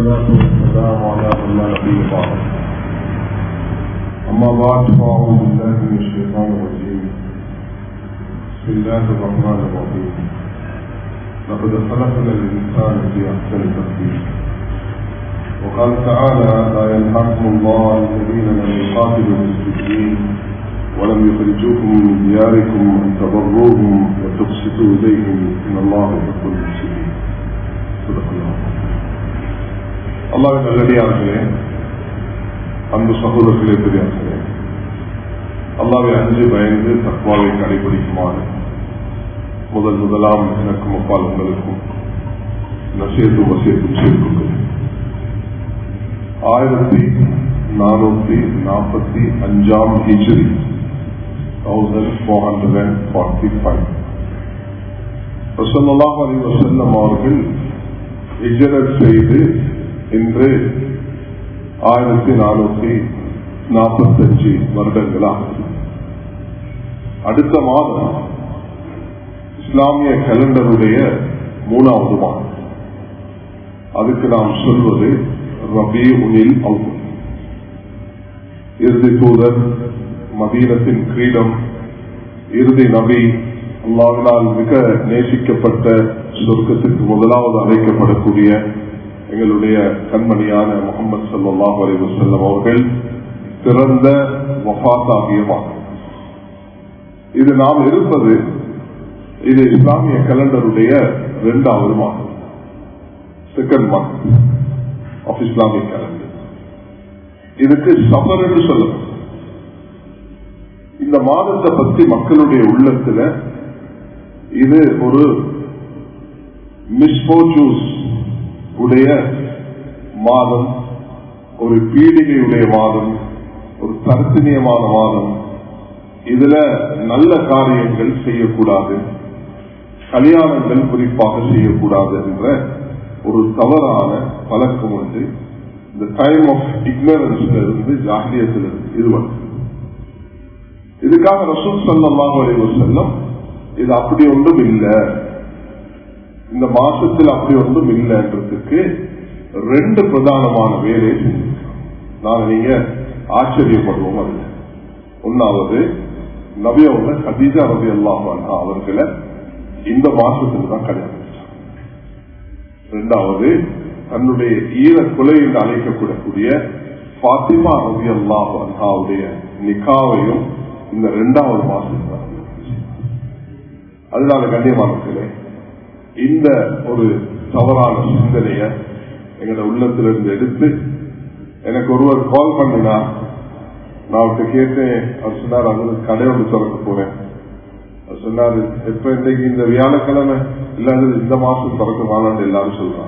والصلاة والسلام على من لا نبي بعد أما بعد فأعوذ بالله من الشيطان الرجيم بسم الله الرحمن الرحيم لقد خلقنا الإنسان في أحسن تقدير وقال تعالى لا ينهاكم الله عن الذين لم يقاتلوا في الدين ولم يخرجوكم من دياركم أن تبروهم وتقسطوا إليهم إن الله يحب المفسدين صدق الله அல்லாவின் நல்லடியார்களே அன்பு சகோதரர்களே பெரியார்களே அல்லாவை அஞ்சு பயந்து தத்வாவை கடைபிடிக்குமாறு முதல் முதலாம் எனக்கும் அப்பால் உங்களுக்கும் நசேத்து வசேத்தும் சேர்க்கின்றேன் ஆயிரத்தி நானூத்தி நாற்பத்தி அஞ்சாம் ஹிஜ்ரி thousand four hundred and forty five ரசல்லாஹ் அலி வசல்லம் அவர்கள் ஹிஜரத் செய்து இன்று ஆயிரத்தி நானூத்தி நாற்பத்தஞ்சு வருடங்களாக அடுத்த மாதம் இஸ்லாமிய கலண்டருடைய மூணாவது மாதம் அதுக்கு நாம் சொல்வது ரபி உனில் அவுல் இறுதி தூதர் மதீனத்தின் கிரீடம் இறுதி நபி அல்லாவினால் மிக நேசிக்கப்பட்ட சொர்க்கத்திற்கு முதலாவது அழைக்கப்படக்கூடிய எங்களுடைய கண்மணியான முகமது சல்லாஹ் அலி வசல்லம் அவர்கள் பிறந்த வஃத்தாகிய மாதம் இது நாம் இருப்பது இது இஸ்லாமிய கலண்டருடைய இரண்டாவது மாதம் second month of Islamic calendar இதுக்கு சஃபர் என்று சொல்லணும் இந்த மாதத்தை பற்றி மக்களுடைய உள்ளத்துல இது ஒரு மிஸ்போச்சூஸ் உடைய மாதம் ஒரு பீடிகையுடைய மாதம் ஒரு தர்த்தனியமான மாதம் இதுல நல்ல காரியங்கள் செய்யக்கூடாது கல்யாணங்கள் குறிப்பாக செய்யக்கூடாது என்ற ஒரு தவறான பழக்கம் உண்டு இந்த டைம் ஆஃப் இக்னரன்ஸ்ல இருந்து ஜாகியத்தில் இருந்து இது வந்து இதுக்காக ரசூல் சல்லாஹ் செல்லம் இது அப்படி ஒன்றும் இல்லை இந்த மாசத்தில் அப்படி ஒன்றும் இல்லைன்றதுக்கு ரெண்டு பிரதானமான வேலையை செஞ்சிருக்கோம் நாங்க நீங்க ஆச்சரியப்படுவோம் அதுல ஒன்னாவது நபியவங்க கதீஜா ரவி அல்லாஹ் அவர்களை இந்த மாசத்துல தான் கல்யாணம் ரெண்டாவது தன்னுடைய ஈர கொலை என்று அழைக்கப்படக்கூடிய பாத்திமா ரவி அல்லாஹ் அன்ஹாவுடைய நிக்காவையும் இந்த ரெண்டாவது மாசம் தான் அதனால கண்ணியமானங்களே இந்த ஒரு தவறான சிந்தனைய எங்களோட உள்ளத்திலிருந்து எடுத்து எனக்கு ஒருவர் கால் பண்ணினா நான் அவர்கிட்ட கேட்டேன் அவர் சொன்னார் அது கடை ஒன்று திறக்க போறேன் அவர் சொன்னாரு எப்ப இன்னைக்கு இந்த வியாழக்கிழமை இல்லாத இந்த மாசம் திறக்க வாழான்னு எல்லாரும் சொல்றாங்க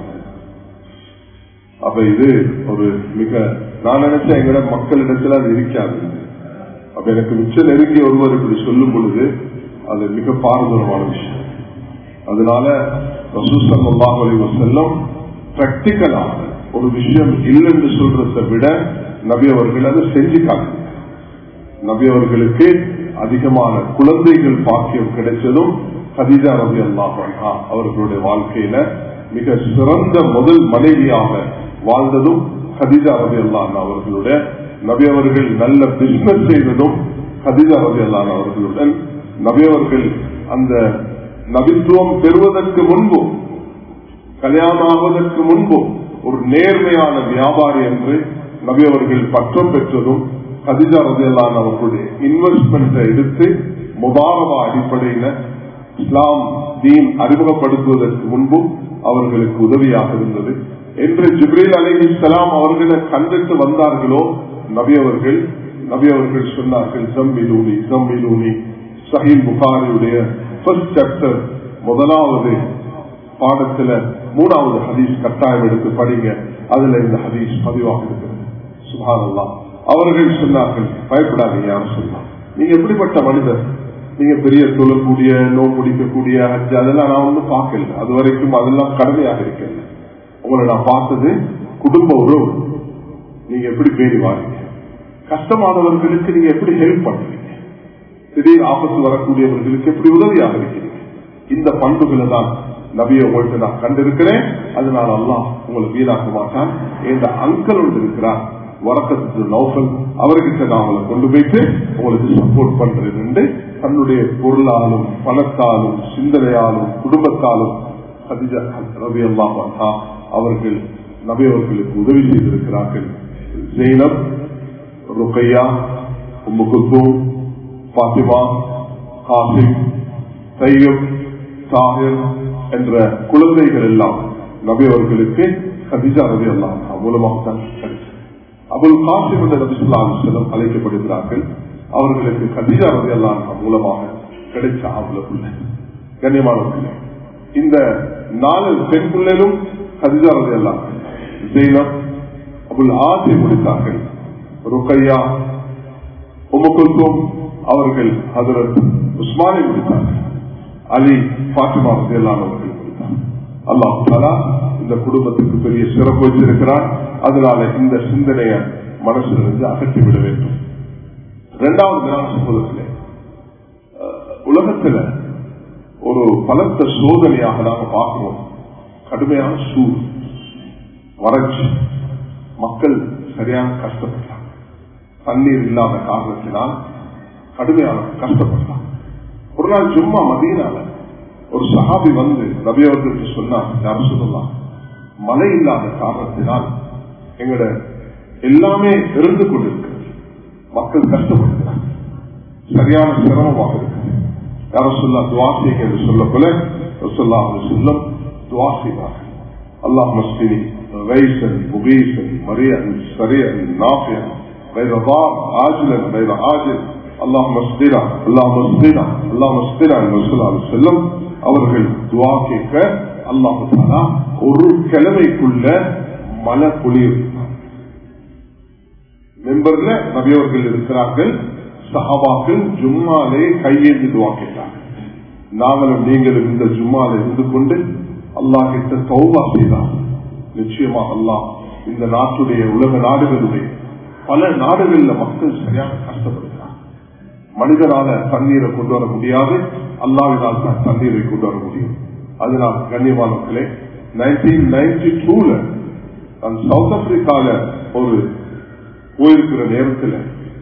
அப்ப இது ஒரு மிக நான் நினைச்சேன் எங்கட மக்களிடத்துல அது இருக்காது அப்ப எனக்கு மிச்ச நெருங்கி ஒருவர் இப்படி சொல்லும் பொழுது அது மிக பாரதூரமான விஷயம் அதனால ரசூசல்லாஹ் அலி வசல்லம் பிராக்டிக்கலாக ஒரு விஷயம் இல்லைன்னு சொல்றதை விட நபி அவர்கள் அதை செஞ்சு காட்டு நபி அவர்களுக்கு அதிகமான குழந்தைகள் பாக்கியம் கிடைச்சதும் ஹதிஜா ரபி அல்லாஹ் அவர்களுடைய வாழ்க்கையில மிக சிறந்த முதல் மனைவியாக வாழ்ந்ததும் ஹதிஜா ரபி அல்லாஹ் அவர்களுடைய நபி அவர்கள் நல்ல பிசினஸ் செய்ததும் ஹதிஜா ரபி அல்லாஹ் அவர்களுடன் நபி அவர்கள் அந்த நபித்துவம் பெறுவதற்கு முன்பும் கல்யாணம் ஆவதற்கு முன்பும் ஒரு நேர்மையான வியாபாரி என்று நபி அவர்கள் பற்றம் பெற்றதும் கதிஜா ரதியல்லான் அவர்களுடைய இன்வெஸ்ட்மெண்ட்டை எடுத்து முதாரபா அடிப்படையில் இஸ்லாம் தீன் அறிமுகப்படுத்துவதற்கு முன்பும் அவர்களுக்கு உதவியாக இருந்தது என்று ஜிப்ரீல் அலி இஸ்லாம் அவர்களை கண்டுட்டு வந்தார்களோ நபி அவர்கள் நபி அவர்கள் சொன்னார்கள் ஜம்மிலூனி ஜம்மிலூனி சஹீல் புகாரியுடைய ஃபர்ஸ்ட் சாப்டர் முதலாவது பாடத்துல மூணாவது ஹதீஸ் கட்டாயம் எடுத்து படிங்க அதுல இந்த ஹதீஸ் பதிவாக இருக்கிறது சுபானல்லா அவர்கள் சொன்னார்கள் பயப்படாதீங்க யாரும் சொல்லலாம் நீங்க எப்படிப்பட்ட மனிதர் நீங்க பெரிய தொழக்கூடிய நோய் முடிக்கக்கூடிய ஹஜ் அதெல்லாம் நான் ஒன்றும் பார்க்கல அது வரைக்கும் அதெல்லாம் கடமையாக இருக்கல உங்களை நான் பார்த்தது குடும்ப உறவு நீங்க எப்படி பேரி வாரீங்க கஷ்டமானவர்களுக்கு நீங்க எப்படி ஹெல்ப் பண்றீங்க திடீர் ஆபத்து வரக்கூடியவர்களுக்கு எப்படி உதவியாக இருக்கிறீங்க இந்த பண்புகளை தான் நபியை உங்கள்கிட்ட நான் கண்டிருக்கிறேன் அதனால அல்லாஹ் உங்களை வீணாக்க மாட்டான் என்ற அங்கல் ஒன்று இருக்கிறார் வரக்கத்து நௌஃபல் அவர்கிட்ட நான் அவங்களை கொண்டு போயிட்டு உங்களுக்கு சப்போர்ட் பண்றேன் தன்னுடைய பொருளாலும் பணத்தாலும் சிந்தனையாலும் குடும்பத்தாலும் ஹதிஜா ரவி அல்லாஹா அவர்கள் நபி அவர்களுக்கு உதவி செய்திருக்கிறார்கள் ஜெயினப் ருக்கையா உம்மு குல்தூம் பாத்திமா காசிம் தையம் சாஹிர் என்ற குழந்தைகள் எல்லாம் நபி அவர்களுக்கு ஹதிஜா ரவி அல்லாஹா மூலமாக தான் கிடைச்சது அபுல் காசிம் என்ற நபி சொல்லா செல்லம் அழைக்கப்படுகிறார்கள் அவர்களுக்கு கதிஜா ரவி அல்லாஹா மூலமாக கிடைச்ச ஆவல பிள்ளை கண்ணியமான பிள்ளை இந்த நாலு பெண் பிள்ளைகளும் கதிஜா ரவி அல்லாஹ் ஜெயினப் அபுல் ஆசி முடித்தார்கள் ருக்கையா உமகுல்தும் அவர்கள் ஹதரத் உஸ்மானை முடித்தார்கள் அலி பாத்திமா ரதியல்லான் அவர்கள் முடித்தார்கள் அல்லாஹ் தாலா இந்த குடும்பத்துக்கு பெரிய சிறப்பு வச்சிருக்கிறார் அதனால இந்த சிந்தனையை மனசிலிருந்து அகற்றிவிட வேண்டும் இரண்டாவது தினம் சமூகத்திலே உலகத்துல ஒரு பலத்த சோதனையாக நாங்க பார்க்கிறோம் கடுமையான சூழ் வறட்சி மக்கள் சரியான கஷ்டப்பட்டாங்க தண்ணீர் இல்லாத காரணத்தினால் கடுமையான கஷ்டப்பட்டாங்க ஒரு நாள் சும்மா மதியனால ஒரு சஹாபி வந்து நபி அவர்களுக்கு சொன்னார் யாரும் சொல்லலாம் மழை இல்லாத காரணத்தினால் எங்கட எல்லாமே இருந்து கொண்டிருக்கிறது மக்கள் கஷ்டப்படுகிறாங்க சரியான சிரமமாக இருக்கிறது யாரும் சொல்ல துவாசி என்று சொல்ல போல சொல்லா சொல்லம் துவா செய்வார்கள் அல்லாஹ் மஸ்தினி غيثا مغيثا مريئا سريعا نافعا غير ضار عاجلا غير عاجل اللهم اسقنا اللهم اسقنا اللهم اسقنا என்று சொல்லாது செல்லும் அவர்கள் துவா கேட்க அல்லாஹு தாலா ஒரு கிழமைக்குள்ள மழை பொழியும் மெம்பர்ல நபியவர்கள் இருக்கிறார்கள் சஹாபாக்கள் ஜும்மாலே கையேந்தி துவா கேட்டார்கள் நாங்களும் நீங்களும் இந்த ஜும்மால இருந்து கொண்டு அல்லாஹ் கிட்ட தௌபா செய்தார் நிச்சயமாக அல்லாஹ் இந்த நாட்டுடைய உலக நாடுகளுடைய பல நாடுகள்ல மக்கள் சரியாக கஷ்டப்படுகிறார் மனிதனால தண்ணீரை கொண்டு வர முடியாது அல்லாவினால் தான் தண்ணீரை கொண்டு வர முடியும் அதனால் கண்ணியமானவர்களே நைன்டீன் நைன்டி டூல நான் சவுத் ஆப்பிரிக்கால ஒரு போயிருக்கிற நேரத்தில்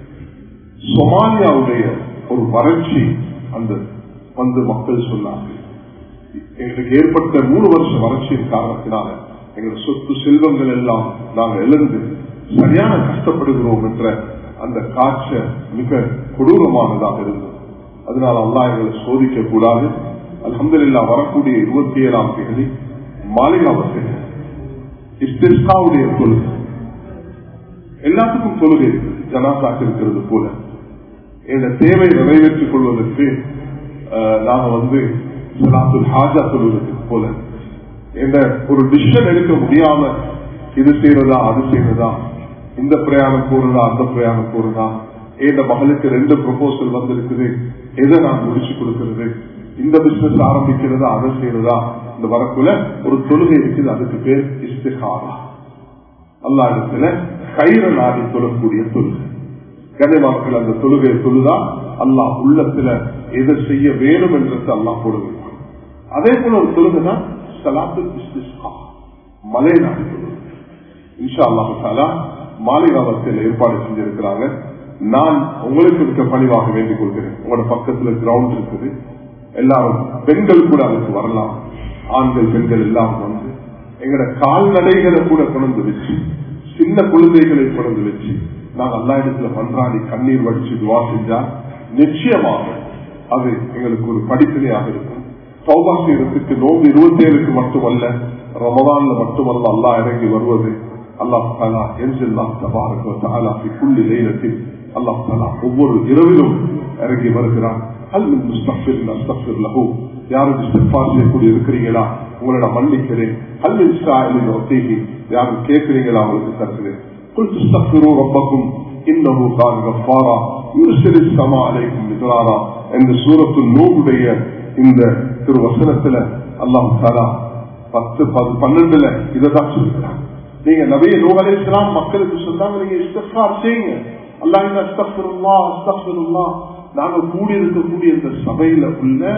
சொமாலியாவுடைய ஒரு வறட்சி அந்த வந்து மக்கள் சொன்னார்கள் எங்களுக்கு ஏற்பட்ட மூணு வருஷம் வறட்சியின் காரணத்தினால எங்கள் சொத்து செல்வங்கள் எல்லாம் நாங்கள் எழுந்து சரியான கஷ்டப்படுகிறோம் என்ற அந்த காட்ச மிக கொடூரமானதாக இருந்தது அதனால் அல்லா எங்களை சோதிக்க கூடாது அலமதுல்லா வரக்கூடிய இருபத்தி ஏழாம் தேதி மாளிகாவத்தில் இஸ்திஸ்காவுடைய தொழுகை எல்லாத்துக்கும் தொழுகை ஜனாசாக்கு இருக்கிறது போல இந்த தேவை நிறைவேற்றிக் கொள்வதற்கு நாங்க வந்து ஹாஜா தொழுவதற்கு போல என்ற ஒரு டிசிஷன் எடுக்க முடியாம இது செய்யறதா அது செய்யறதா இந்த பிரயாணம் போறதா அந்த பிரயாணம் போறதா என் மகளுக்கு ரெண்டு ப்ரொபோசல் வந்திருக்குது எதை நான் முடிச்சு கொடுக்கிறது இந்த பிசினஸ் ஆரம்பிக்கிறதா அதை செய்யறதா இந்த வரக்குள்ள ஒரு தொழுகை இருக்குது அதுக்கு பேர் இஸ்திகாரா அல்லா இடத்துல கயிறு நாடி தொழக்கூடிய தொழுகை கனிமாக்கள் அந்த தொழுகையை தொழுதா அல்லாஹ் உள்ளத்துல எதை செய்ய வேணும் என்றது அல்லாஹ் போடுகிறான் அதே போல ஒரு தொழுகை தான் சலாத்து இஸ்திஸ்கா மலை நாடு தொழுகை இன்ஷா அல்லாஹு தாலா மாளிகாவத்தில் ஏற்பாடு செஞ்சிருக்கிறாங்க நான் உங்களுக்கு இருக்க பணிவாக வேண்டிக் கொள்கிறேன் உங்களோட பக்கத்துல கிரவுண்ட் இருக்குது எல்லாரும் பெண்கள் கூட அதுக்கு வரலாம் ஆண்கள் பெண்கள் எல்லாம் வந்து எங்களோட கால்நடைகளை கூட கொண்டு வச்சு சின்ன குழந்தைகளை கொண்டு வச்சு நாங்கள் எல்லா இடத்துல மன்றாடி கண்ணீர் வடிச்சு துவா செஞ்சா நிச்சயமாக அது எங்களுக்கு ஒரு படிப்பினையாக இருக்கும் சௌபா செய்யறதுக்கு நோம்பு இருபத்தி ஏழுக்கு மட்டுமல்ல ரமதான்ல மட்டுமல்ல அல்லா இறங்கி வருவது அல்லாஹ் தாலா என்ஜில்லா தபாருக்கு புள்ளி லைலத்தில் அல்லாஹ் தாலா ஒவ்வொரு இரவிலும் இறங்கி வருகிறான் அல் முஸ்தபிர் அஸ்தபிர் லஹூ யாரும் இஸ்திஃபார் செய்யக்கூடிய இருக்கிறீங்களா உங்களோட மன்னிக்கிறேன் அல் இஸ்ராயலின் ஒத்தேகி யாரும் கேட்கிறீங்களா அவங்களுக்கு தருகிறேன் قل تستغفروا ربكم انه كان غفارا يرسل السماء عليكم مدرارا இந்த சூரத்து நூறுடைய இந்த திருவசனத்துல அல்லாஹ் தாலா பத்து பன்னெண்டுல இதான் சொல்லுகிறாங்க நீங்க நபிய நூறு இஸ்லாம் மக்களுக்கு சொன்னாங்க நீங்க இஸ்திஃபார் செய்யுங்க அல்லாஹ் அஸ்தஃபிருல்லா அஸ்தஃபிருல்லா நாங்க கூடி இருக்கக்கூடிய இந்த சபையில உள்ள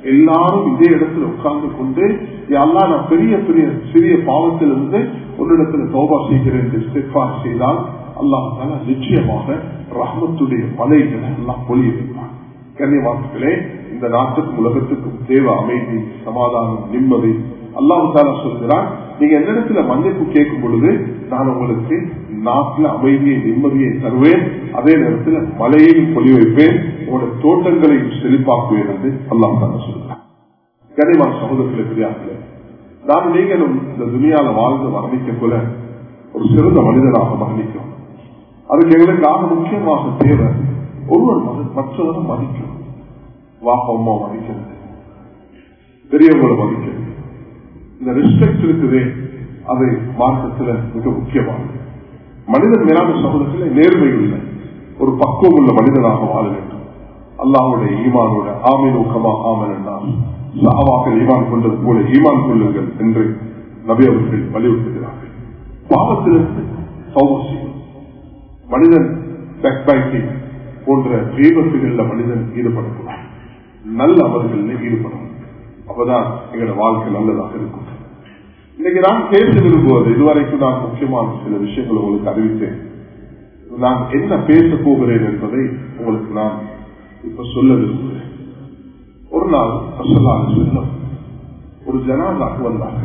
எல்லாரும் இதே இடத்துல உட்கார்ந்து கொண்டு எல்லாம் நான் பெரிய பெரிய சிறிய பாவத்திலிருந்து ஒரு இடத்துல தோபா செய்கிறேன் என்று இஸ்திக்ஃபார் செய்தால் அல்லாஹால நிச்சயமாக ரஹமத்துடைய மலைகளை எல்லாம் பொழிய வைப்பான் கண்ணியவாசிகளே இந்த நாட்டுக்கும் உலகத்துக்கும் தேவை அமைதி சமாதானம் நிம்மதி அல்லாஹு தாலா சொல்கிறான் நீங்க எந்த இடத்துல மன்னிப்பு கேட்கும் பொழுது நான் உங்களுக்கு நாட்டில் அமைதியை நிம்மதியை தருவேன் அதே நேரத்தில் மழையையும் பொலி வைப்பேன் உங்களோட தோட்டங்களையும் செழிப்பாக்குவேன் என்று அல்லாஹ் தாலா சொல்கிறான் கனிமான சகோதரர்களை பெரியார்களே நான் நீங்களும் இந்த துணியால வாழ்ந்து மரணிக்க போல ஒரு சிறந்த மனிதனாக மரணிக்கும் அதுக்கு எங்களுக்கு ஆக முக்கியமாக தேவை ஒருவர் மற்றவரை மதிக்கும் வாப்பா அம்மா மதிக்கிறது பெரியவங்களை மதிக்கிறது இந்த ரெஸ்பெக்ட் இருக்குதே அது மார்க்கத்துல மிக முக்கியமானது மனிதன் மேலான சமூகத்தில் நேர்மை உள்ள ஒரு பக்குவம் உள்ள மனிதனாக வாழ வேண்டும் அல்லாஹுடைய ஈமானோட ஆமீன் ஊக்கமா ஆமன் என்றால் சஹாவாக்கள் ஈமான் கொண்டது போல ஈமான் கொள்ளுங்கள் என்று நபி அவர்கள் வலியுறுத்துகிறார்கள் பாவத்திலிருந்து சௌபம் செய்யும் மனிதன் பேக்பைட்டிங் போன்ற விபத்துகள்ல மனிதன் ஈடுபடக்கூடாது நல்ல அமல்களில் ஈடுபடும் அப்பதான் எங்களோட வாழ்க்கை நல்லதாக இருக்கும் இன்னைக்கு நான் பேச விரும்புவது இதுவரைக்கும் நான் முக்கியமான சில விஷயங்களை உங்களுக்கு அறிவித்தேன் நான் என்ன பேச போகிறேன் என்பதை உங்களுக்கு நான் இப்ப சொல்ல விரும்புகிறேன் ஒரு நாள் சொல்லாத செல்லம் ஒரு ஜனாதாக வந்தாங்க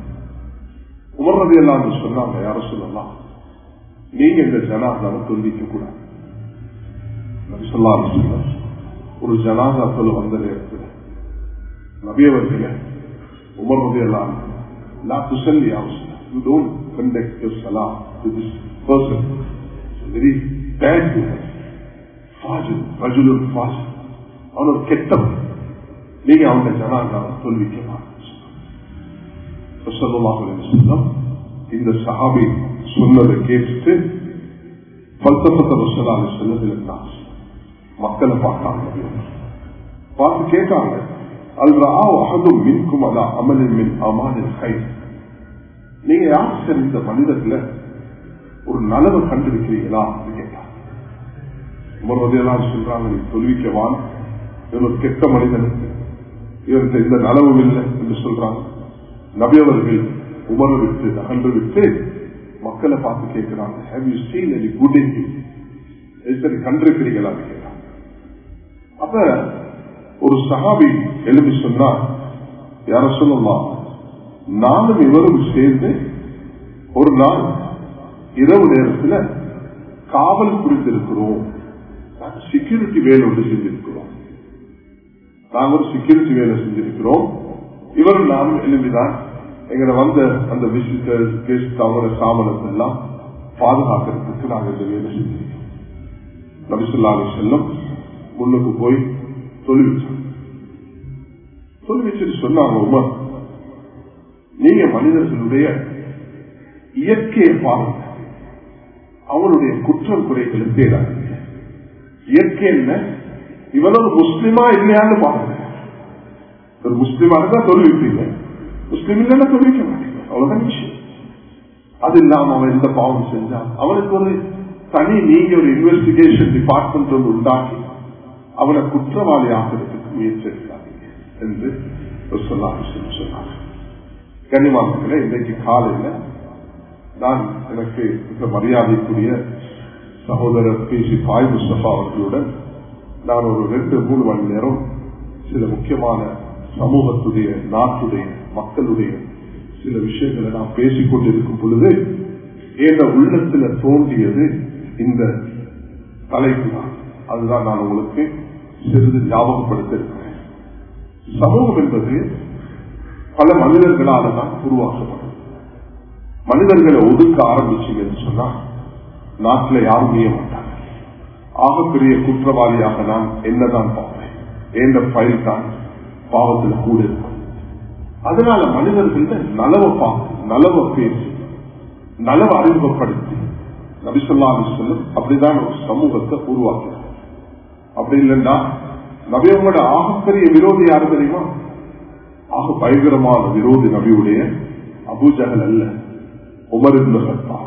உமர்றது எல்லாம் சொன்னாங்க யாரும் சொல்லலாம் நீங்க இந்த ஜனாதாவை தொல்விக்க கூடாது சொல்லாத செல்லம் ஒரு ஜனாதா சொல்ல வந்த நேரத்தில் நபியவர்களே உமர்றது எல்லாம் لا تصلي يا رسول You don't conduct your salah to this person. It's a very bad behavior. Fajr, ரஜுலுல் ஃபாஜ் அவன் ஒரு கெட்டவன் நீங்க அவங்க ஜனாதாவை தோல்விக்கலாம் இந்த சஹாபி சொன்னதை கேட்டுட்டு பல்தப்பட்ட ரசலாலை சொன்னதில் மக்களை பார்த்தாங்க பார்த்து கேட்டாங்க மின்கும் அலா அமலின் மின் அமானின் கை நீங்க யார் சார் இந்த மனிதர்ல ஒரு நலவை கண்டிருக்கிறீங்களா கேட்டாங்க உமர்வதையெல்லாம் சொல்றாங்க நீ தொல்விக்கவான் இவர் ஒரு கெட்ட மனிதன் இவருக்கு இந்த நலவும் இல்லை என்று சொல்றாங்க நபியவர்கள் உமர விட்டு அகன்று விட்டு மக்களை பார்த்து கேட்கிறாங்க have you seen any good in சரி கண்டிருக்கிறீங்களா கேட்டாங்க அப்ப ஒரு சஹாபி எழுதி சொன்னார் யார சொல்லலாம் நானும் இவரும் சேர்ந்து ஒரு நாள் இரவு நேரத்தில் காவல் புரிந்திருக்கிறோம் செக்யூரிட்டி வேலை ஒன்று செஞ்சிருக்கிறோம் நாங்க ஒரு செக்யூரிட்டி வேலை செஞ்சிருக்கிறோம் இவரும் நானும் எழுதிதான் எங்களை வந்த அந்த விசிட்டர்ஸ் கெஸ்ட் அவங்களோட சாமனத்தை எல்லாம் பாதுகாக்கிறதுக்கு நாங்கள் இந்த வேலை செஞ்சிருக்கோம் நபிசுல்லாலை செல்லம் முன்னுக்கு போய் தொழில் தொழில் சொன்னாங்க உமர் நீங்க மனிதர்களுடைய இயற்கையை பாருங்க அவனுடைய குற்றம் குறைகளை தேடாதீங்க இயற்கை என்ன இவன் ஒரு முஸ்லிமா இல்லையான்னு பாருங்க ஒரு முஸ்லிமா இருந்தா தொழில்விப்பீங்க முஸ்லிம் இல்லைன்னா தொழிலிக்க மாட்டீங்க அவ்வளவுதான் விஷயம் அது இல்லாம அவன் எந்த பாவம் செஞ்சான் அவனுக்கு ஒரு தனி நீங்க ஒரு இன்வெஸ்டிகேஷன் டிபார்ட்மெண்ட் ஒன்று உண்டாக்கி அவனை குற்றவாளி ஆகிறதுக்கு முயற்சி எடுக்காதீங்க என்று சொன்னாங்க கனிமாசத்துல இன்றைக்கு காலையில நான் எனக்கு மிக மரியாதைக்குரிய சகோதரர் பி சி பாய் முஸ்தபா அவர்களுடன் நான் ஒரு ரெண்டு மூணு மணி நேரம் சில முக்கியமான சமூகத்துடைய நாட்டுடைய மக்களுடைய சில விஷயங்களை நான் பேசிக் கொண்டிருக்கும் பொழுது என்ற உள்ளத்துல தோன்றியது இந்த தலைப்பு தான் அதுதான் நான் உங்களுக்கு சிறிது ஞாபகப்படுத்த இருக்கிறேன் சமூகம் என்பது பல மனிதர்களால தான் உருவாக்கப்படும் மனிதர்களை ஒதுக்க ஆரம்பிச்சீங்கன்னு சொன்னா நாட்டில் யாரும் செய்ய மாட்டாங்க ஆகப்பெரிய குற்றவாளியாக நான் என்னதான் பார்ப்பேன் எந்த பயில் தான் பாவத்தில் கூட இருக்கும் அதனால மனிதர்கள்ட்ட நலவை பார்த்து நலவை பேசி நலவை அறிமுகப்படுத்தி நபிசல்லா சொல்லும் அப்படிதான் ஒரு சமூகத்தை உருவாக்குறாங்க அப்படி இல்லைன்னா நபியவங்களோட ஆகப்பெரிய விரோதி யாரு தெரியுமா ஆக பயங்கரமான விரோதி நபியுடைய அபூஜகல் அல்ல உமரிந்த சத்தா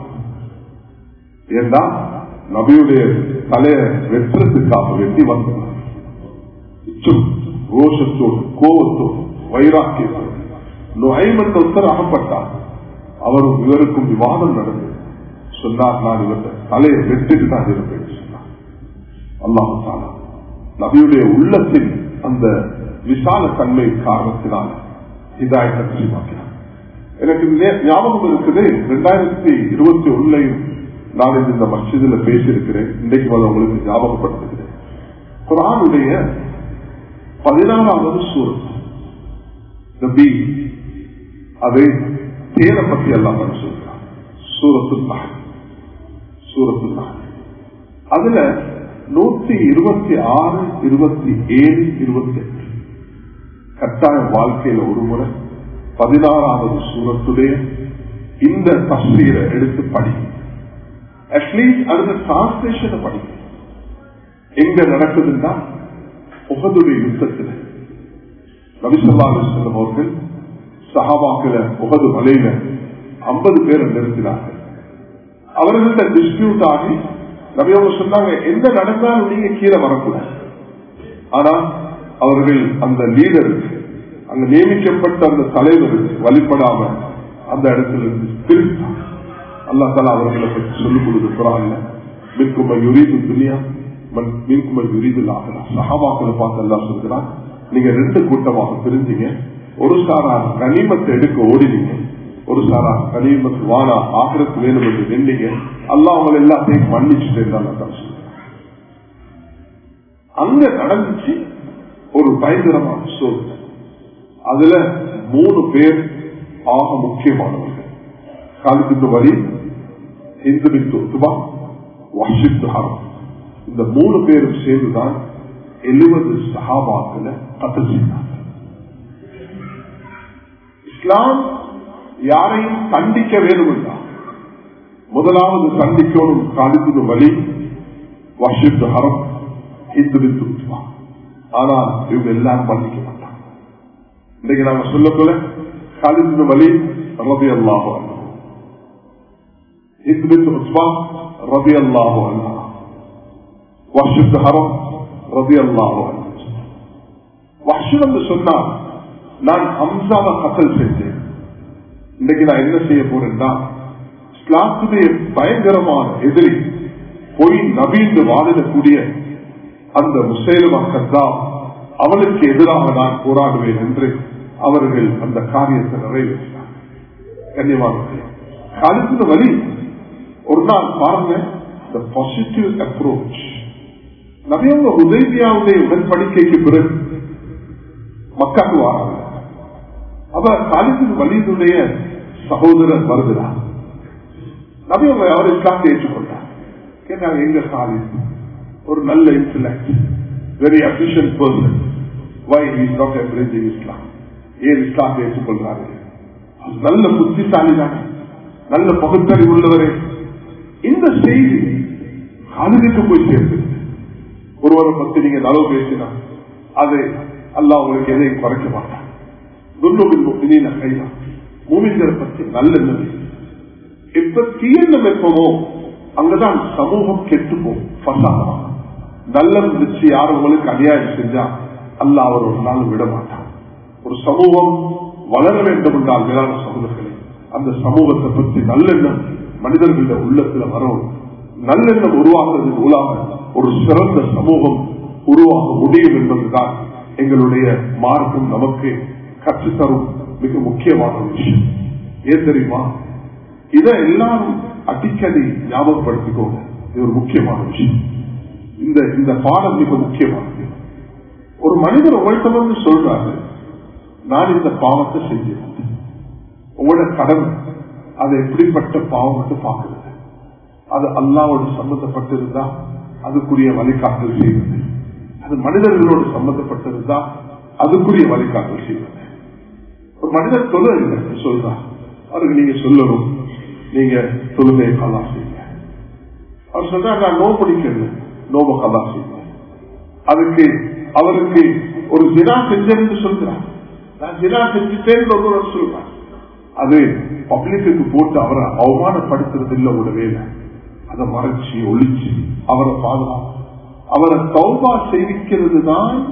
ஏன்னா நபியுடைய தலைய வெற்றத்துக்காக வெட்டி வந்தார் ரோஷத்தோடு கோபத்தோடு வைராக்கியத்தோடு நுழைமன்ற ஒருத்தர் அகப்பட்டார் அவரும் இவருக்கும் விவாதம் நடந்தது சொன்னார் நான் இவர்கிட்ட தலையை வெட்டிட்டு தான் இருப்பேன் சொன்னார் அல்லாஹு தாலா நபியுடைய உள்ளத்தின் அந்த விசால தன்மை காரணத்தினால் இதாயத்தை நசிவாக்கினார் எனக்கு நே- ஞாபகம் இருக்குது ரெண்டாயிரத்தி இருபத்தி ஒன்னுலையும் நான் இந்த மஸ்ஜிதில் பேசியிருக்கிறேன் இன்றைக்கு வந்து உங்களுக்கு ஞாபகப்படுத்துகிறேன் குரானுடைய பதினாறாவது சூரத் நபி அதை தேனை பற்றி எல்லாம் சொல்றான் சூரத்து மகன் சூரத்து மகன் அதுல நூத்தி இருபத்தி ஆறு இருபத்தி ஏழு இருபத்தி எட்டு கட்டாய வாழ்க்கையில ஒரு முறை பதினாறாவது சூரத்துடைய இந்த தஸ்வீரை எடுத்து படி அட்லீஸ்ட் அந்த டிரான்ஸ்லேஷனை படி எங்க நடக்குதுன்னா உகதுடைய யுத்தத்தில் நபிசல்லா அலிஸ்லம் அவர்கள் சஹாபாக்கள உகது மலையில ஐம்பது பேரை நிறுத்தினார்கள் அவர்கள்ட்ட டிஸ்பியூட் ஆகி நபி அவங்க சொன்னாங்க எந்த நடந்தாலும் நீங்க கீழே வரக்கூடாது ஆனா அவர்கள் அந்த லீடருக்கு அங்க நியமிக்கப்பட்ட அந்த தலைவருக்கு வழிபடாம அந்த இடத்துல இருந்து திருத்தாங்க அல்லா தலா அவர்களை பற்றி சொல்லிக் கொடுத்து குரான்ல மின்கும யுரீது துனியா மின்கும யுரீது ஆகலாம் சஹாபாக்களை பார்த்து அல்லா சொல்கிறான் நீங்க ரெண்டு கூட்டமாக பிரிஞ்சீங்க ஒரு சாரா கனிமத்தை எடுக்க ஓடினீங்க ஒரு சாரா கனிமத்து வானா ஆக்கிரத்து வேணும் என்று நின்றீங்க அல்லா அவங்க எல்லாத்தையும் மன்னிச்சுட்டு அல்லா தான் சொல்றான் அங்க நடந்துச்சு ஒரு பயங்கரமான சோதனை அதுல மூணு பேர் ஆக முக்கியமானவர்கள் காலிபித்து வரி இந்து பித்து ஒத்துவா வஷித்து ஹரம் இந்த மூணு பேரும் சேர்ந்துதான் எழுபது சஹாபாக்களை கத்தல் செய்தாங்க இஸ்லாம் யாரையும் கண்டிக்க வேண்டும் என்றார் முதலாவது கண்டிக்கணும் காலிபித்து வலி வஷித்து ஹரம் இந்து பித்து ஒத்துவா ஆனால் இவங்க எல்லாரும் மன்னிக்க மாட்டாங்க இன்னைக்கு நாங்க சொல்ல போல காலிபித்து வலி ரபி அல்லாஹ் هند بنت عثمان رضي الله عنها وحش بن حرم رضي الله عنه வஹ்ஷி வந்து சொன்னார் நான் ஹம்சாவை கத்தல் செஞ்சேன் இன்னைக்கு நான் என்ன செய்ய போறேன்னா இஸ்லாத்துடைய பயங்கரமான எதிரி பொய் நவீந்து வாதிடக்கூடிய அந்த முசேலமா கத்தா அவனுக்கு எதிராக நான் போராடுவேன் என்று அவர்கள் அந்த காரியத்தை நிறைவேற்றினார் கண்ணியமாக காலத்துல வழி ஒரு நாள் பாருங்க இந்த பாசிட்டிவ் அப்ரோச் நபியவங்க உதவியாவுடைய உடன்படிக்கைக்கு பிறகு மக்காக்கு வராங்க அவ காலித்தின் வலியுடைய சகோதரர் வருகிறார் நபியவங்க அவர் இஸ்லாத்தை ஏற்றுக்கொண்டார் கேட்டாங்க எங்க காலித் ஒரு நல்ல intellect very efficient person why is not embracing Islam ஏன் இஸ்லாத்தை ஏற்றுக்கொள்றாரு நல்ல புத்திசாலி தானே நல்ல பகுத்தறிவு உள்ளவரே இந்த செய்தி காதுக்கு போய் சேர்ந்து ஒருவரை பத்தி நீங்க நலவு பேசினா அது அல்ல உங்களுக்கு எதையும் குறைக்க மாட்டான் துன்னுமின் கையா மூமின்களை பற்றி நல்ல எப்ப தீயெண்ணம் வைப்போமோ அங்கதான் சமூகம் கெட்டு போகும் பசாதமா நல்லம் வச்சு யாரும் உங்களுக்கு அநியாயம் செஞ்சா அல்ல அவர் ஒரு நாள் விட மாட்டான் ஒரு சமூகம் வளர வேண்டும் என்றால் மேலான சகோதரர்களே அந்த சமூகத்தை பற்றி நல்லெண்ணம் மனிதர்களுடைய உள்ளத்துல வரும் நல்லெண்ணம் உருவாக்குறது மூலாக ஒரு சிறந்த சமூகம் உருவாக முடியும் என்பதுதான் எங்களுடைய மார்க்கம் நமக்கு கற்றுத்தரும் மிக முக்கியமான ஒரு விஷயம் ஏன் தெரியுமா இதை எல்லாரும் அடிக்கடி ஞாபகப்படுத்திக்கோங்க இது ஒரு முக்கியமான விஷயம் இந்த இந்த பாடம் மிக முக்கியமானது ஒரு மனிதர் உங்கள்கிட்ட வந்து சொல்றாரு நான் இந்த பாவத்தை செஞ்சேன் உங்களோட கடன் அது எப்படிப்பட்ட பாவம் பார்க்கிறது அது அல்லாவோடு சம்பந்தப்பட்டிருந்தா அதுக்குரிய வழிகாட்டல் செய்வது அது மனிதர்களோடு சம்பந்தப்பட்டிருந்தா அதுக்குரிய வழிகாட்டல் செய்வது ஒரு மனிதர் தொழில் இல்லை சொல்றார் அவருக்கு நீங்க சொல்லணும் நீங்க தொழுகையை கலா செய்யுங்க அவர் சொன்னா நான் நோ பிடிக்கல நோப கலா செய்யுங்க அதுக்கு அவருக்கு ஒரு ஜினா செஞ்சேன்னு சொல்றார் நான் ஜினா செஞ்சுட்டேன்னு ஒருவர் சொல்றார் அது பப்ளிக்கு போட்டு அவரை அவமானப்படுத்துறது இல்லை ஒரு வேலை அதை மறைச்சு ஒழிச்சு அவரை பாதுகாப்பு அவரை தௌபா செய்விக்கிறது தான்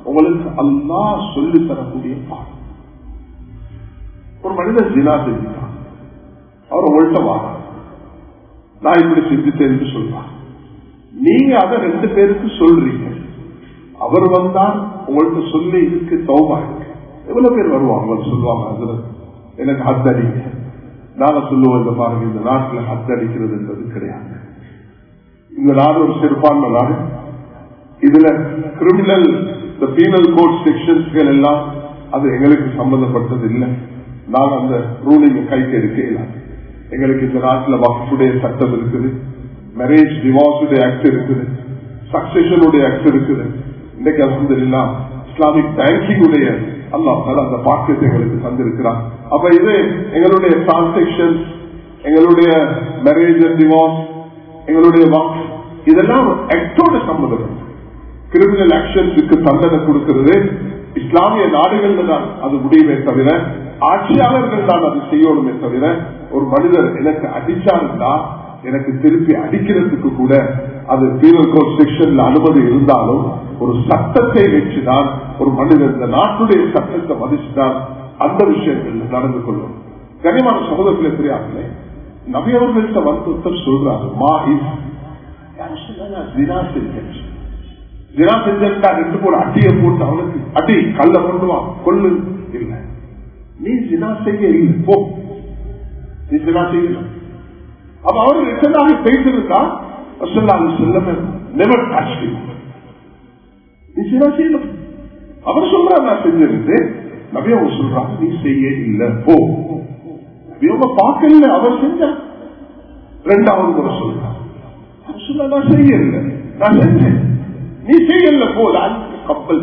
உங்களுக்கு அல்லா சொல்லி தரக்கூடிய பாடம் ஒரு மனிதன் ஜினா செஞ்சுட்டான் அவர் உங்கள்கிட்ட வாங்க நான் இப்படி செஞ்சுட்டேன்னு சொல்றான் நீங்க அதை ரெண்டு பேருக்கு சொல்றீங்க அவர் வந்தால் உங்களுக்கு சொல்லி இருக்கு தௌபா இருக்கு எவ்வளவு பேர் வருவாங்க அவர் சொல்லுவாங்க அதுல எனக்கு ஹத் அடிங்க நாங்க சொல்லுவோம் இந்த பாருங்க இந்த நாட்டுல ஹத் அடிக்கிறது என்பது கிடையாது இந்த நாடு ஒரு சிறப்பான நாடு இதுல கிரிமினல் இந்த பீனல் கோட் செக்ஷன்ஸ்கள் எல்லாம் அது எங்களுக்கு சம்பந்தப்பட்டது இல்லை நாங்க அந்த ரூலிங் கைக்கு எடுக்க இயலாது எங்களுக்கு இந்த நாட்டில் வக்ஃபுடைய சட்டம் இருக்குது மேரேஜ் டிவோர்ஸுடைய ஆக்ட் இருக்குது சக்சஷனுடைய ஆக்ட் இருக்குது இன்னைக்கு அலமதுல்லா இஸ்லாமிக் பேங்கிங் உடைய அல்லாஹ் அந்த பாக்கியத்தை எங்களுக்கு தந்திருக்கிறார் அப்ப இது எங்களுடைய டிரான்சாக்சன் எங்களுடைய மேரேஜ் அண்ட் டிவோர்ஸ் எங்களுடைய வக்ஃப் இதெல்லாம் ஆக்டோட சம்பந்தப்பட்டது கிரிமினல் ஆக்ஷன்ஸுக்கு தண்டனை கொடுக்கிறது இஸ்லாமிய நாடுகள்ல தான் அது முடியுமே தவிர ஆட்சியாளர்கள் தான் அது செய்யணுமே தவிர ஒரு மனிதர் எனக்கு அடிச்சாருந்தா எனக்கு திருப்பி அடிக்கிறதுக்கு கூட அது பீனல் கோட் செக்ஷன்ல அனுமதி இருந்தாலும் ஒரு சட்டத்தை வச்சுதான் ஒரு மனிதர் இந்த நாட்டுடைய சட்டத்தை மதிச்சுதான் அந்த விஷயங்கள் நடந்து கொள்ளும் கனிமான சகோதரத்திலே தெரியாமலே நபியவர்கள்ட்ட வந்து சொல்றாரு மா இஸ் ஜினா செஞ்சேன் ஜினா செஞ்சா ரெண்டு போல அட்டியை போட்டு அவனுக்கு அடி கல்ல கொண்டு வா கொள்ளு இல்லை நீ ஜினா செய்ய இல்லை போ நீ ஜினா செய்யல அப்ப அவர் ரிட்டனாக பேசிருந்தா சொல்லாங்க செல்லமே நெவர் டச் நீ ஜினா செய்யல அவர் சொல்றா நான் செஞ்சிருந்து நபி அவங்க சொல்றாங்க நீ செய்ய இல்ல போ நபி அவங்க பார்க்கல அவர் செஞ்ச ரெண்டாவது முறை சொல்றாங்க சொல்ல நான் செய்யல நான் செஞ்சேன் நீ செய்யல போல கப்பல்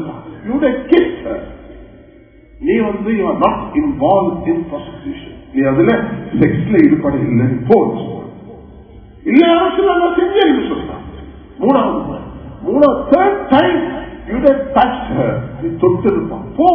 நீ வந்து நாட் இன்வால்வ் இன் ப்ராசிக்யூஷன் நீ அதுல செக்ஸ்ல ஈடுபட இல்லை போ இல்ல அரசுல நான் செஞ்சேன் சொல்றான் மூணாவது முறை மூணாவது தேர்ட் டைம் யூ டச் நீ தொட்டிருப்பான் போ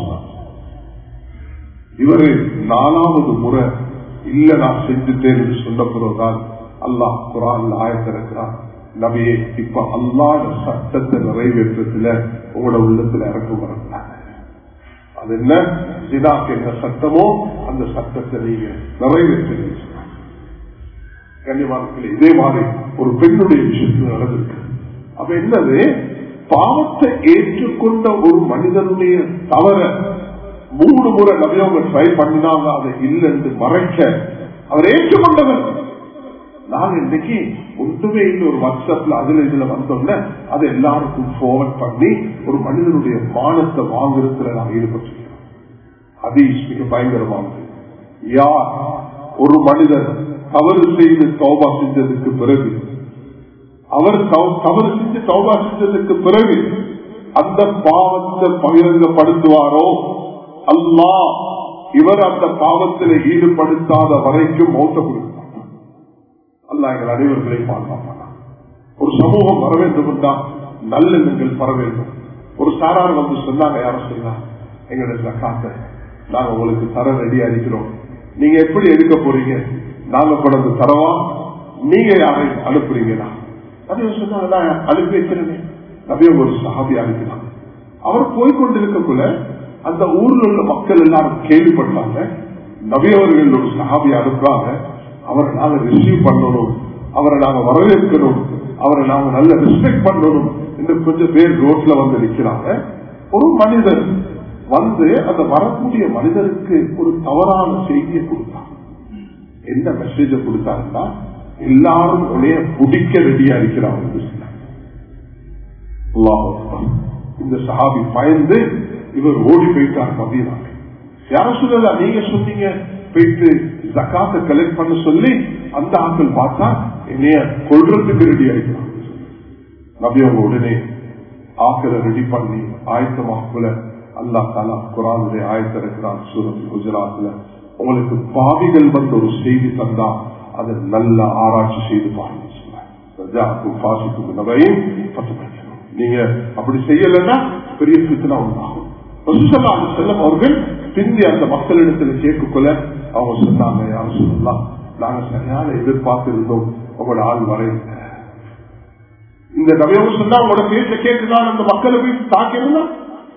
இவரு நாலாவது முறை இல்ல நான் செஞ்சுட்டேன் சொன்ன பிறகுதான் அல்லாஹ் குரான் ஆயத்திருக்கிறான் நபியே இப்ப அல்லாத சட்டத்தை நிறைவேற்றத்துல உங்களோட உள்ளத்துல இறக்கம் வரக்கூடாது அது என்ன ஜினாக்கு என்ன சட்டமோ அந்த சட்டத்தை நீங்க நிறைவேற்றுங்க கன்னிமாரத்தில் இதே மாதிரி ஒரு பெண்ணுடைய விஷயத்தில் நடந்திருக்கு அப்ப என்னது பாவத்தை ஏற்றுக்கொண்ட ஒரு மனிதனுடைய தவற மூணு முறை நபியவங்க ட்ரை பண்ணினாங்க அதை இல்லைன்னு மறைக்க அவர் ஏற்றுக்கொண்டவர் நாங்க இன்னைக்கு ஒன்றுமே இல்லை ஒரு வாட்ஸ்அப்ல அதுல இதுல வந்தோம்னா அதை எல்லாருக்கும் போர்வர்ட் பண்ணி ஒரு மனிதனுடைய மானத்தை வாங்குறதுல நாங்க ஈடுபட்டிருக்கிறோம் அதீஷ் மிக பயங்கரமானது யார் ஒரு மனிதர் தவறு செய்து தௌபா செஞ்சதுக்கு பிறகு அவர் தவறு செஞ்சு தௌபா செஞ்சதுக்கு பிறகு அந்த பாவத்தை பகிரங்கப்படுத்துவாரோ அல்லா இவர் அந்த பாவத்தில் ஈடுபடுத்தாத வரைக்கும் மௌத்த கொடுப்பார் அல்லா எங்கள் அனைவர்களை பாதுகாப்பான ஒரு சமூகம் வர வேண்டும் என்றால் நல்லெண்ணங்கள் பெற வேண்டும் ஒரு சாரார் வந்து சொன்னாங்க யாரும் சொன்னா எங்களுடைய ஜக்காத்தை நாங்க உங்களுக்கு தர ரெடியா இருக்கிறோம் நீங்க எப்படி எடுக்க போறீங்க நாங்க கொண்டு தரவா நீங்க யாரை அனுப்புறீங்களா நபிய சொன்னாங்க நான் அனுப்பி வைக்கிறேன் நபிய ஒரு சஹாபி அனுப்பினாங்க அவர் போய்கொண்டிருக்கக்குள்ள அந்த ஊர்ல உள்ள மக்கள் எல்லாரும் கேள்விப்பட்டாங்க நபியவர்கள் ஒரு சஹாபி அனுப்புறாங்க அவரை நாங்க ரிசீவ் பண்ணணும் அவரை நாங்க வரவேற்கணும் அவரை நாங்க நல்ல ரெஸ்பெக்ட் பண்ணணும் என்று கொஞ்சம் பேர் ரோட்ல வந்து நிற்கிறாங்க ஒரு மனிதர் வந்து அந்த வரக்கூடிய மனிதருக்கு ஒரு தவறான செய்தியை கொடுத்தார் என்ன மெசேஜ கொடுத்தாருன்னா எல்லாரும் உடைய பிடிக்க ரெடியா இருக்கிறாங்க இந்த சஹாபி பயந்து இவர் ஓடி போயிட்டார் மதியனாங்க யாரும் சொல்லல நீங்க சொன்னீங்க போயிட்டு ஜக்காத்தை கலெக்ட் பண்ண சொல்லி அந்த ஆட்கள் பார்த்தா என்னைய கொள்றதுக்கு ரெடி ஆயிட்டாங்க நபி அவங்க உடனே ஆக்களை ரெடி பண்ணி ஆயத்தமாக்குல அல்லா தாலா குரானுடைய ஆயத்த இருக்கிறான் சூரத் குஜராத்ல உங்களுக்கு பாவிகள் வந்து ஒரு செய்தி தந்தா அதை நல்ல ஆராய்ச்சி செய்து பாருங்க நீங்க அப்படி செய்யலன்னா பெரிய சித்தனா உண்டாகும் செல்லம் அவர்கள் பிந்தி அந்த மக்களிடத்தில் கேட்கக்குள்ள அவங்க சொன்னாங்க யாரும் சொல்லலாம் நாங்க சரியான எதிர்பார்த்து இருந்தோம் உங்களோட ஆள் வரை இந்த நபியவங்க சொன்னா உங்களோட பேச்ச கேட்டுதான் அந்த மக்களை போய் தாக்கிருந்தா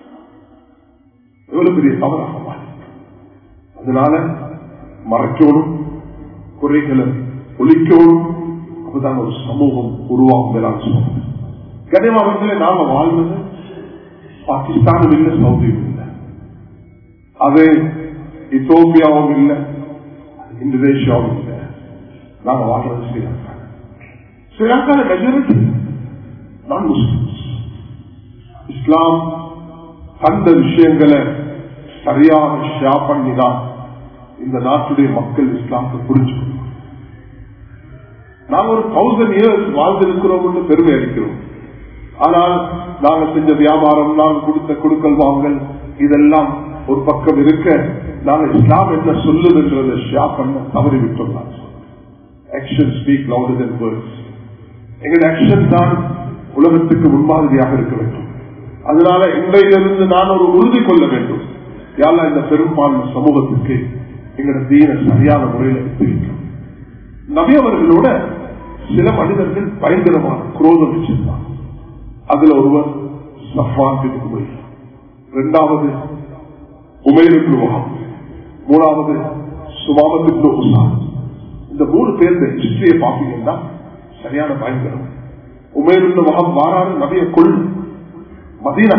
எவ்வளவு பெரிய தவறாக மாறி அதனால மறைக்கணும் குறைகளை ஒழிக்கணும் அப்பதான் ஒரு சமூகம் உருவாகும் மேலான சொல்லுவோம் கனிமாவர்களே நாம வாழ்வது பாகிஸ்தானும் இல்லை சவுதியும் இல்லை அது இத்தோப்பியாவும் இல்லை இந்தோனேஷியாவும் இல்லை நாம வாழ்றது ஸ்ரீலங்கா ஸ்ரீலங்கால மெஜாரிட்டி நான் முஸ்லிம்ஸ் இஸ்லாம் அந்த விஷயங்களை சரியாக ஷியா பண்ணிதான் இந்த நாட்டுடைய மக்கள் இஸ்லாத்தை புரிஞ்சுக்கணும் நாங்கள் ஒரு தௌசண்ட் இயர்ஸ் வாழ்ந்திருக்கிறோம் பெருமை அளிக்கிறோம் ஆனால் நாங்க செஞ்ச வியாபாரம் நாங்கள் கொடுத்த கொடுக்கல் வாங்கல் இதெல்லாம் ஒரு பக்கம் இருக்க நாங்க இஸ்லாம் என்ன சொல்லுதுன்றதை ஷியா பண்ண தவறி விட்டோம் action speak louder than words எங்கள் ஆக்ஷன் தான் உலகத்துக்கு முன்மாதிரியாக இருக்க வேண்டும் அதனால இன்றையிலிருந்து நான் ஒரு உறுதி கொள்ள வேண்டும் யாரா இந்த பெரும்பான்மை சமூகத்துக்கு எங்களோட தீன சரியான முறையில் எடுத்து நபி அவர்களோட சில மனிதர்கள் பயங்கரமான குரோதம் வச்சிருந்தாங்க அதுல ஒருவர் சஃபான் பின் உமை இரண்டாவது உமைருக்கு முகம் மூணாவது சுமாமத்துக்கு உசா இந்த மூணு பேர் ஹிஸ்டரியை பாத்தீங்கன்னா சரியான பயங்கரம் உமேருந்த முகம் மாறாறு நபிய கொள் மதீனா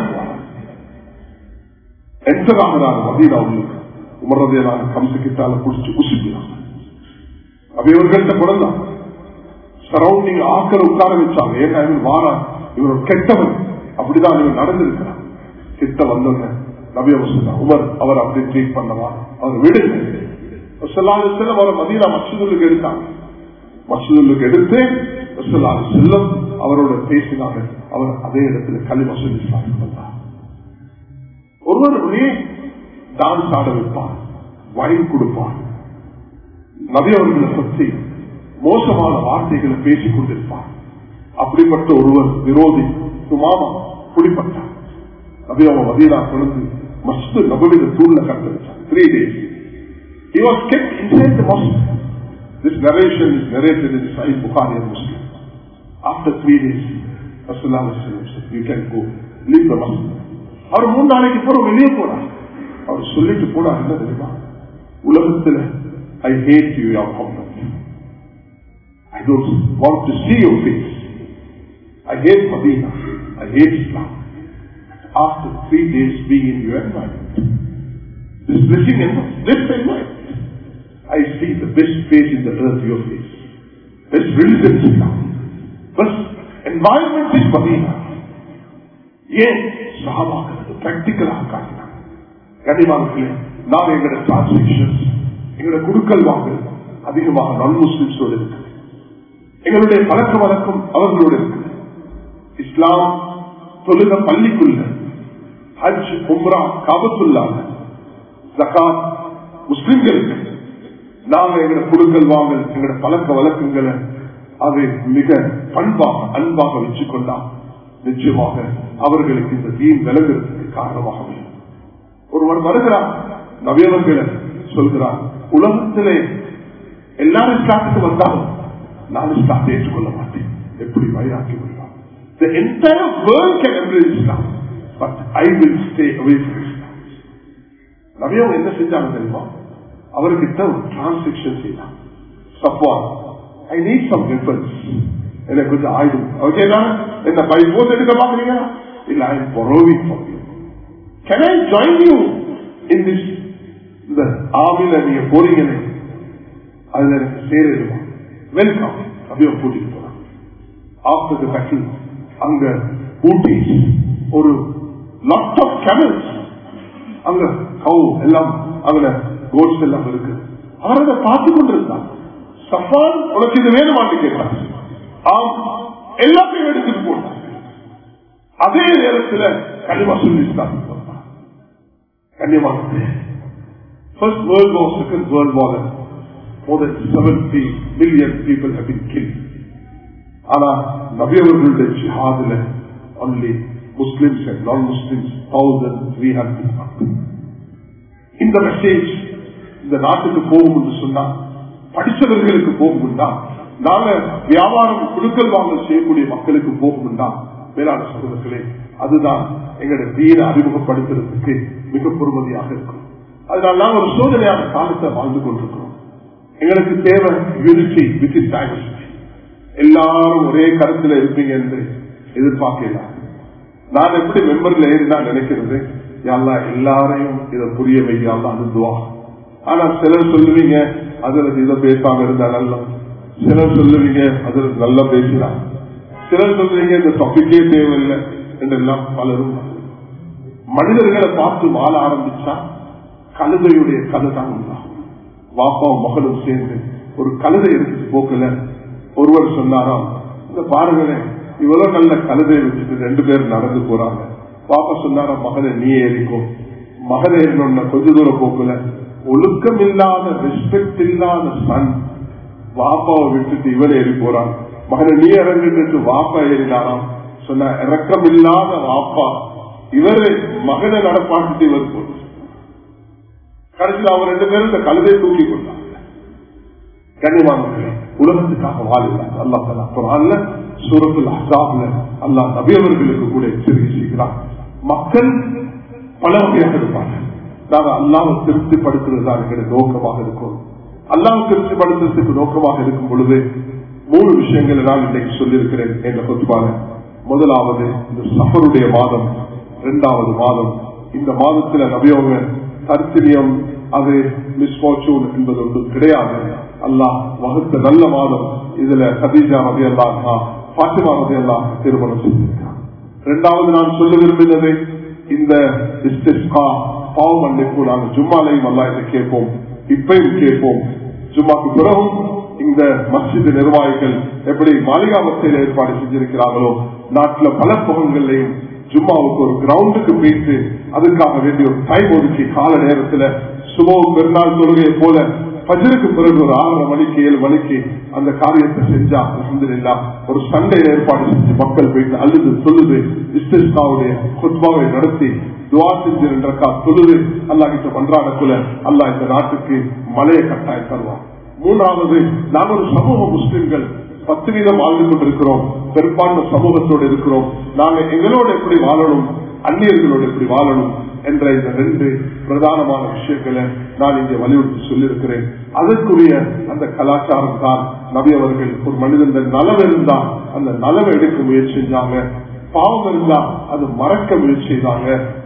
என்டராகிறார் மதீனா உள்ளுக்கு உமரதையிலான கம்சு கிட்டால குடிச்சு குசிக்கிறாங்க அவையவர்கள்ட்ட குழந்தான் சரௌண்டிங் ஆக்கள் உட்கார வச்சாங்க ஏன்னா இவர் வாரா இவர் ஒரு கெட்டவன் அப்படிதான் இவர் நடந்திருக்கிறார் கிட்ட வந்தவங்க நபிய வசந்தா உமர் அவர் அப்படி ட்ரீட் பண்ணவா அவர் விடுங்க செல்லம் அவரை மதீனா மசூதுக்கு எடுத்தாங்க மசூதுக்கு எடுத்து செல்லம் அவரோட பேசினாங்க அவர் அதே இடத்துல கல்வி மசூதி வந்தார் ஒருவர் ஒரே டான்ஸ் ஆட வைப்பார் வைன் கொடுப்பார் நபி அவர்களை பற்றி மோசமான வார்த்தைகளை பேசிக் கொண்டிருப்பார் அப்படிப்பட்ட ஒருவர் விரோதி சுமாமா குடிப்பட்டார் நபி அவன் மதீனா கொண்டு மஸ்து நபுவித தூண்ல கட்ட வச்சார் three days He was kept inside the mosque. This narration is narrated in Sahih Bukhari and Muslim. After three days, Rasulullah said, you can go, leave the mosque. அவர் மூணு நாளைக்கு பிறகு வெளியே போறார் அவர் சொல்லிட்டு போனார் என்ன தெரியுமா உலகத்துல ஐ ஹேட் யூ யா I don't want to see your face I hate Medina I hate Islam after three days being in your environment this blessing this environment I see the best face in the earth, your face. Best religion is Islam. Best environment is Medina. ஏன் சகாபாக்கிறது பிராக்டிக்கலாக காட்டினாங்க கனிமார்களே நாம் எங்களோட transactions எங்களோட குடுக்கல் வாங்கல் அதிகமாக நான் முஸ்லிம்ஸோடு இருக்குது எங்களுடைய பழக்க வழக்கம் அவர்களோடு இருக்குது இஸ்லாம் தொழுக பள்ளிக்குள்ள ஹஜ் உம்ரா காபத்துள்ளாங்க ஜகாத் முஸ்லிம்களுக்கு நாங்க எங்களோட குடுக்கல் வாங்கல் எங்களோட பழக்க வழக்கங்களை அதை மிக பண்பாக அன்பாக வச்சுக்கொண்டா நிச்சயமாக அவர்களுக்கு இந்த தீன் விலகிறதுக்கு காரணமாக ஒருவர் வருகிறார் நவியவர்களை சொல்கிறார் உலகத்திலே எல்லாரும் இஸ்லாத்துக்கு வந்தாலும் நான் இஸ்லாத்தை ஏற்றுக்கொள்ள மாட்டேன் எப்படி வயிறாக்கி விடுவார் The entire world can embrace Islam, but I will stay away from Islam. நவியவங்க என்ன செஞ்சாங்க தெரியுமா அவர்கிட்ட ஒரு டிரான்சாக்சன் செய்யலாம் சப்வான் ஐ நீட் சம் ரெஃபரன்ஸ் எனக்கு கொஞ்சம் ஆயுதம் ஓகேதான் என்ன பை போது எடுக்க பாக்குறீங்க இல்ல I borrowing for you can I join you in this இந்த ஆவில நீங்க போறீங்களே அதுல எனக்கு சேருமா வெல்கம் அப்படியே கூட்டிட்டு போறாங்க ஆஃப்டர் த பேட்டில் அங்க ஊட்டி ஒரு லாட் ஆஃப் கேமல்ஸ் அங்க கவு எல்லாம் அங்க கோட்ஸ் எல்லாம் இருக்கு அவர் அதை பார்த்து கொண்டிருந்தார் சஃபான் உனக்கு இது வேணுமான்னு கேட்டார் ஆம் எல்லாத்தையும் எடுத்துட்டு போனார் அதே நேரத்தில் கனிமா சொல்லிட்டார் கன்னியமாக First World War, Second World War, more than 70 million people have been killed. ஆனா நபியவர்களுடைய ஜிஹாதுல only Muslims and non-Muslims, thousand three hundred. இந்த மெசேஜ் இந்த நாட்டுக்கு போகும் என்று சொன்னா படித்தவர்களுக்கு போகும்னா நாங்க வியாபாரம் குடுக்கல் வாங்கல் செய்யக்கூடிய மக்களுக்கு போகும்னா மேலான சகோதரர்களே அதுதான் எங்களுடைய தீர அறிமுகப்படுத்துறதுக்கு மிக பொறுமதியாக இருக்கும் அதனால நாம் ஒரு சோதனையான காலத்தை வாழ்ந்து கொண்டிருக்கிறோம் எங்களுக்கு தேவை யூனிட்டி வித் இன் டைவர்சிட்டி எல்லாரும் ஒரே கருத்துல இருப்பீங்க என்று எதிர்பார்க்கலாம் நான் எப்படி மெம்பர்ல ஏறினா நினைக்கிறது யாழ்லா எல்லாரையும் இதை புரிய வைக்கலாம் அதுவா ஆனா சிலர் சொல்லுவீங்க அதுல இதை பேசாம இருந்தா நல்லா சிலர் சொல்லுவீங்க அதுல நல்லா பேசினா சிலர் சொல்லுவீங்க இந்த டாபிக்கே தேவையில்லை என்றெல்லாம் பலரும் மனிதர்களை பார்த்து வாழ ஆரம்பிச்சா கழுதையுடைய கதை தான் உண்டாகும் வாப்பாவும் மகளும் சேர்ந்து ஒரு கழுதை எடுத்து போக்கல ஒருவர் சொன்னாராம் இந்த பாருங்களேன் இவ்வளவு நல்ல கழுதையை வச்சுட்டு ரெண்டு பேரும் நடந்து போறாங்க பாப்பா சொன்னாரா மகனை நீ ஏறிக்கும் மகன் ஏறினோட கொஞ்ச தூரம் போக்கல ஒழுக்கம் இல்லாத ரெஸ்பெக்ட் இல்லாத சன் வாப்பாவை விட்டுட்டு இவர் ஏறி போறான் மகனை நீ இறங்கிட்டு வாப்பா ஏறினாராம் சொன்ன இறக்கம் இல்லாத வாப்பா இவரு மகனை நடப்பாட்டு இவர் போட்டு கடைசியில் அவர் ரெண்டு பேரும் இந்த கழுதை தூக்கி கொண்டாங்க கண்ணியமானவர்களே உலகத்துக்காக வாழ்கிறார் அல்லா தலா குரான்ல சூரத்தில் அசாப்ல அல்லா நபியவர்களுக்கு கூட எச்சரிக்கை செய்கிறார் மக்கள் பல வகையாக இருப்பாங்க நாங்கள் அல்லாவை திருப்திப்படுத்துறது தான் எங்களுடைய நோக்கமாக இருக்கும் அல்லாவை திருப்திப்படுத்துறதுக்கு நோக்கமாக இருக்கும் பொழுது மூணு விஷயங்களை நான் இன்னைக்கு சொல்லியிருக்கிறேன் என்ற சொத்துப்பாங்க முதலாவது இந்த சஃபருடைய மாதம் இரண்டாவது மாதம் இந்த மாதத்துல நபியவங்க தர்த்திரியம் அது மிஸ்பார்ச்சூன் என்பது ஒன்று கிடையாது அல்லாஹ் வகுத்த நல்ல மாதம் இதுல கதீஜா ரவி அல்லா பாத்திமா ரவி அல்லா திருமணம் செஞ்சிருக்கார் இரண்டாவது நான் சொல்ல விரும்பினது இந்த பாவ மன்னிப்பு நாங்கள் ஜும்மாலையும் அல்லா இதை கேட்போம் இப்பையும் கேட்போம் ஜும்மாக்கு பிறகும் இந்த மஸ்ஜித் நிர்வாகிகள் எப்படி மாளிகா மத்தியில் ஏற்பாடு செஞ்சிருக்கிறார்களோ நாட்டில் பல புகங்களையும் ஜும்மாவுக்கு ஒரு கிரவுண்டுக்கு போயிட்டு அதுக்காக வேண்டிய ஒரு டைம் ஒதுக்கி கால நேரத்துல சுபோ பெருநாள் தொழுகையை போல பஜருக்கு பிறகு ஒரு ஆறரை மணிக்கு ஏழு மணிக்கு அந்த காரியத்தை செஞ்சா அலமதுல்லா ஒரு சண்டை ஏற்பாடு செஞ்சு மக்கள் போயிட்டு அழுது சொல்லுது இஸ்திஸ்காவுடைய குத்பாவை நடத்தி துவா செஞ்சு ரெண்டக்கா தொழுது அல்லா கிட்ட பண்றாடக்குள்ள அல்லா இந்த நாட்டுக்கு மலையை கட்டாயம் தருவான் மூன்றாவது நாம் ஒரு சமூக முஸ்லிம்கள் பத்து வீதம் வாழ்ந்து கொண்டிருக்கிறோம் பெரும்பான்மை சமூகத்தோடு இருக்கிறோம் நாங்க எங்களோட எப்படி வாழணும் அந்நியர்களோடு எப்படி வாழணும் என்ற இந்த ரெண்டு பிரதானமான விஷயங்களை நான் இங்கே வலியுறுத்தி சொல்லியிருக்கிறேன் அதற்குரிய அந்த கலாச்சாரம் தான் நபி அவர்கள் ஒரு மனிதன் நலவு இருந்தா அந்த நலவை எடுக்க முயற்சி செஞ்சாங்க பாவம் இருந்தா அது மறக்க முயற்சி செய்தாங்க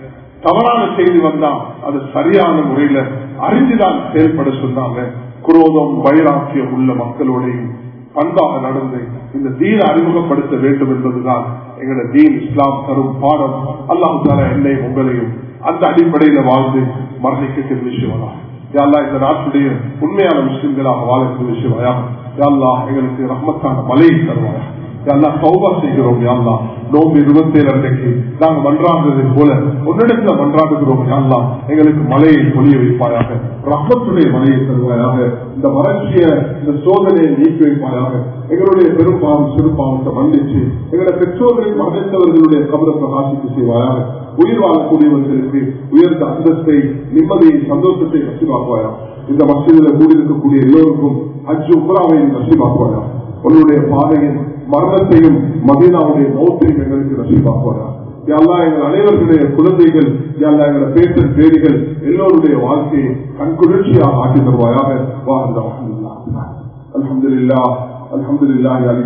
தவறான செய்தி வந்தா அது சரியான முறையில அறிந்துதான் செயல்பட சொன்னாங்க குரோதம் வைராக்கியம் உள்ள மக்களோடையும் பண்பாக நடந்து இந்த தீன அறிமுகப்படுத்த வேண்டும் என்பதுதான் எங்களோட தீன் இஸ்லாம் தரும் பாடம் அல்லாஹு தாலா என்னையும் உங்களையும் அந்த அடிப்படையில வாழ்ந்து மரணிக்க விஷயமா யாழ்லா இந்த நாட்டுடைய உண்மையான முஸ்லிம்களாக வாழக்கூடிய விஷயமாயா யாழ்லா எங்களுக்கு ரஹ்மத்தான மலையை தருவாயா யாழ்லா சௌபா செய்கிறோம் யாழ்லா நோம்பு இருபத்தி ஏழு அன்றைக்கு நாங்க மன்றாடுறது போல ஒன்னிடத்துல மன்றாடுகிறோம் யாழ்லா எங்களுக்கு மலையை பொழிய வைப்பாயாக ரஹ்மத்துடைய மலையை தருவாயாக இந்த வறட்சிய இந்த சோதனையை நீக்கி வைப்பாயாக எங்களுடைய பெரும்பாவம் சிறுபாவத்தை மன்னிச்சு எங்களுடைய பெற்றோர்களை மறைத்தவர்களுடைய கபல பிரகாசித்து செய்வாயாக உயிர் வாழக்கூடியவர்களுக்கு உயர்ந்த அந்தஸ்தை நிம்மதியை சந்தோஷத்தை நசிவாக்குவாயா இந்த மசிதில் கூடியிருக்கக்கூடிய எல்லோருக்கும் அச்சு உமராவை நசிவாக்குவாயா உன்னுடைய பாதையின் மரணத்தையும் மதீனாவுடைய மௌத்தையும் எங்களுக்கு நசிவாக்குவாயா எல்லா எங்கள் அனைவர்களுடைய குழந்தைகள் எல்லா எங்களோட பேச்சல் பேரிகள் எல்லோருடைய வாழ்க்கையை கண்குளிர்ச்சியாக ஆக்கி தருவாயாக வாழ்ந்த அலமதுல்லா அலமதுல்லா